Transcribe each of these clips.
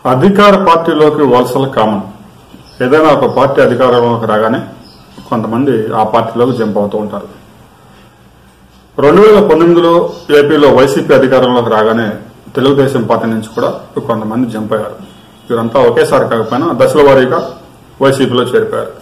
అధికార పార్టీలోకి వలసలు కామన్ ఏదైనా ఒక పార్టీ అధికారంలోకి రాగానే కొంతమంది ఆ పార్టీలోకి జంప్ అవుతూ ఉంటారు రెండు వేల పంతొమ్మిదిలో ఏపీలో వైసీపీ అధికారంలోకి రాగానే తెలుగుదేశం పార్టీ నుంచి కూడా కొంతమంది జంప్ అయ్యారు వీరంతా ఒకేసారి కాకపోయినా దశల వారీగా వైసీపీలో చేరిపోయారు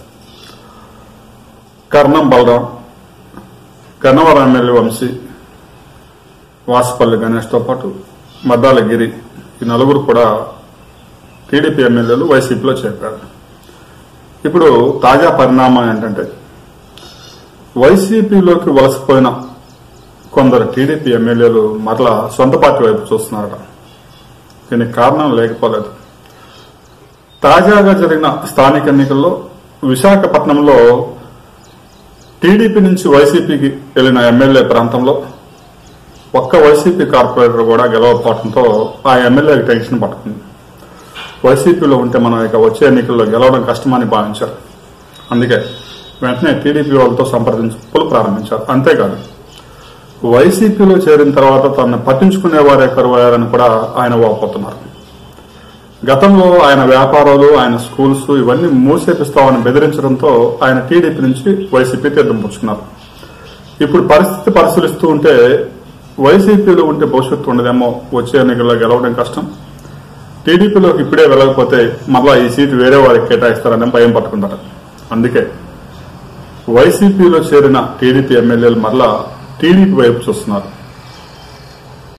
కర్ణం బలరాం గన్నవరం ఎమ్మెల్యే వంశీ వాసుపల్లి గణేష్తో పాటు మద్దాల గిరి ఈ నలుగురు కూడా టీడీపీ ఎమ్మెల్యేలు వైసీపీలో చేరారు ఇప్పుడు తాజా పరిణామం ఏంటంటే వైసీపీలోకి వలసపోయిన కొందరు టీడీపీ ఎమ్మెల్యేలు మరలా సొంత పార్టీ వైపు చూస్తున్నారట దీనికి కారణం లేకపోలేదు తాజాగా జరిగిన స్థానిక ఎన్నికల్లో విశాఖపట్నంలో టీడీపీ నుంచి వైసీపీకి వెళ్లిన ఎమ్మెల్యే ప్రాంతంలో ఒక్క వైసీపీ కార్పొరేటర్ కూడా గెలవకపోవడంతో ఆ ఎమ్మెల్యేకి టెన్షన్ పట్టుకుంది వైసీపీలో ఉంటే మనం ఇక వచ్చే ఎన్నికల్లో గెలవడం కష్టమని భావించారు అందుకే వెంటనే టీడీపీ వాళ్ళతో సంప్రదింపులు ప్రారంభించారు అంతేకాదు వైసీపీలో చేరిన తర్వాత తనను పట్టించుకునేవారే కరువయ్యారని కూడా ఆయన వాపోతున్నారు గతంలో ఆయన వ్యాపారాలు ఆయన స్కూల్స్ ఇవన్నీ మూసేపిస్తామని బెదిరించడంతో ఆయన టీడీపీ నుంచి వైసీపీ తీర్థం పుచ్చుకున్నారు ఇప్పుడు పరిస్థితి పరిశీలిస్తూ ఉంటే వైసీపీలో ఉంటే భవిష్యత్తు ఉండదేమో వచ్చే ఎన్నికల్లో గెలవడం కష్టం టీడీపీలోకి ఇప్పుడే వెళ్ళకపోతే మళ్ళా ఈ సీటు వేరే వారికి కేటాయిస్తారని భయం పట్టుకుంటారు అందుకే వైసీపీలో చేరిన టీడీపీ ఎమ్మెల్యేలు మరలా టీడీపీ వైపు చూస్తున్నారు